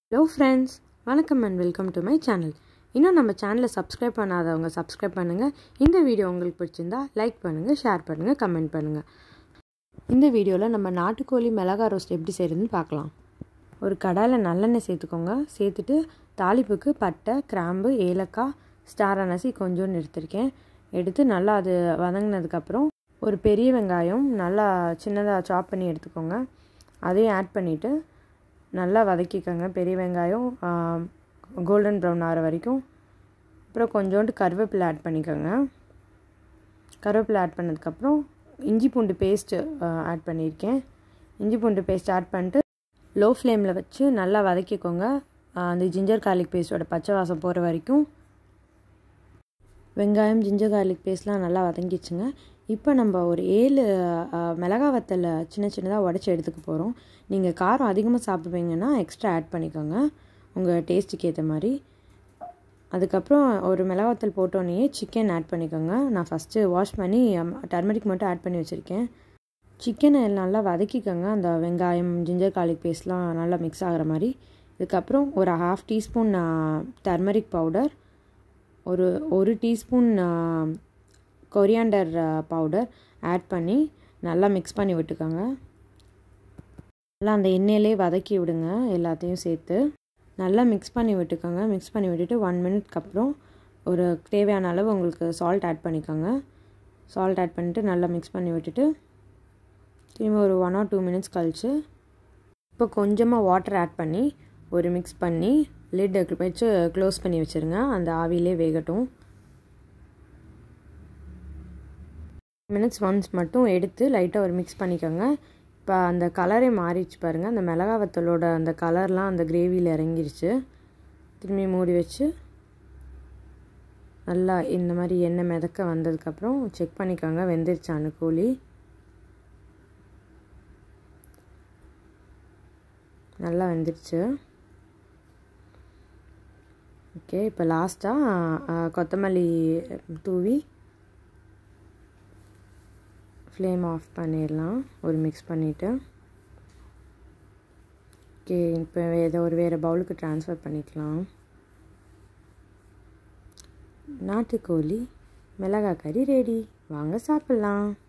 hello friends வணக்கம் and welcome to my channel இன்னும் நம்ம சேனலை சப்ஸ்கிரைப் பண்ணாதவங்க சப்ஸ்கிரைப் பண்ணுங்கள் இந்த வீடியோ உங்களுக்கு பிடிச்சிருந்தா லைக் பண்ணுங்கள் ஷேர் பண்ணுங்கள் கமெண்ட் பண்ணுங்கள் இந்த வீடியோவில் நம்ம நாட்டுக்கோழி மிளகா ரோஸ்ட் எப்படி செய்கிறதுன்னு பார்க்கலாம் ஒரு கடாயில் நல்லெண்ணெய் சேர்த்துக்கோங்க சேர்த்துட்டு தாளிப்புக்கு பட்டை கிராம்பு ஏலக்காய் ஸ்டார் அனசி கொஞ்சோண்டு எடுத்திருக்கேன் எடுத்து நல்லா அது வதங்கினதுக்கப்புறம் ஒரு பெரிய வெங்காயம் நல்லா சின்னதாக சாப் பண்ணி எடுத்துக்கோங்க அதையும் ஆட் பண்ணிவிட்டு நல்லா வதக்கிக்கோங்க பெரிய வெங்காயம் கோல்டன் ப்ரௌன் ஆகிற வரைக்கும் அப்புறம் கொஞ்சோண்டு கருவேப்பிலை ஆட் பண்ணிக்கோங்க கருவேப்பிலை ஆட் பண்ணதுக்கப்புறம் இஞ்சி பூண்டு பேஸ்ட்டு ஆட் பண்ணியிருக்கேன் இஞ்சி பூண்டு பேஸ்ட் ஆட் பண்ணிட்டு லோ ஃப்ளேமில் வச்சு நல்லா வதக்கிக்கோங்க அந்த ஜிஞ்சர் கார்லிக் பேஸ்ட்டோட பச்சை வாசம் போகிற வரைக்கும் வெங்காயம் ஜிஞ்சர் கார்லிக் பேஸ்ட்லாம் நல்லா வதங்கிச்சுங்க இப்போ நம்ம ஒரு ஏழு மிளகா வத்தலை சின்ன சின்னதாக உடச்சி எடுத்துக்க போகிறோம் நீங்கள் காரம் அதிகமாக சாப்பிடுவீங்கன்னா எக்ஸ்ட்ரா ஆட் பண்ணிக்கோங்க உங்கள் டேஸ்ட்டுக்கு ஏற்ற மாதிரி அதுக்கப்புறம் ஒரு மிளகாத்தல் போட்டோன்னே சிக்கன் ஆட் பண்ணிக்கோங்க நான் ஃபஸ்ட்டு வாஷ் பண்ணி டர்மரிக் மட்டும் ஆட் பண்ணி வச்சுருக்கேன் சிக்கனை நல்லா வதக்கிக்கோங்க அந்த வெங்காயம் ஜிஞ்சர் கார்லிக் பேஸ்ட்லாம் நல்லா மிக்ஸ் ஆகிற மாதிரி இதுக்கப்புறம் ஒரு ஹாஃப் டீஸ்பூன் டர்மரிக் பவுடர் ஒரு ஒரு டீஸ்பூன் கொரியாண்டர் பவுடர் ஆட் பண்ணி நல்லா மிக்ஸ் பண்ணி விட்டுக்கோங்க நல்லா அந்த எண்ணெயிலே வதக்கி விடுங்க எல்லாத்தையும் சேர்த்து நல்லா மிக்ஸ் பண்ணி விட்டுக்கோங்க மிக்ஸ் பண்ணி விட்டுட்டு ஒன் மினிட்க்கு அப்புறம் ஒரு தேவையான அளவு உங்களுக்கு சால்ட் ஆட் பண்ணிக்கோங்க சால்ட் ஆட் பண்ணிவிட்டு நல்லா மிக்ஸ் பண்ணி விட்டுட்டு திரும்ப ஒரு ஒன் ஆர் டூ மினிட்ஸ் கழித்து இப்போ கொஞ்சமாக வாட்டர் ஆட் பண்ணி ஒரு மிக்ஸ் பண்ணி லிட் வச்சு க்ளோஸ் பண்ணி வச்சுருங்க அந்த ஆவிலே வேகட்டும் மினிட்ஸ் ஒன்ஸ் மட்டும் எடுத்து லைட்டாக ஒரு மிக்ஸ் பண்ணிக்கோங்க இப்போ அந்த கலரே மாறிடுச்சு பாருங்கள் அந்த மிளகா வத்தலோட அந்த கலர்லாம் அந்த கிரேவியில் இறங்கிருச்சு திரும்பி மூடி வச்சு நல்லா இந்த மாதிரி எண்ணெய் மிதக்க வந்ததுக்கப்புறம் செக் பண்ணிக்கோங்க வெந்துருச்சான்னு கோழி நல்லா வெந்துருச்சு ஓகே இப்போ லாஸ்ட்டாக கொத்தமல்லி தூவி ஃப்ளேம் ஆஃப் பண்ணிடலாம் ஒரு மிக்ஸ் பண்ணிவிட்டு ஓகே இப்போ ஏதோ ஒரு வேறு பவுலுக்கு ட்ரான்ஸ்ஃபர் பண்ணிக்கலாம் நாட்டுக்கோழி மிளகாய் கறி ரெடி வாங்க சாப்பிட்லாம்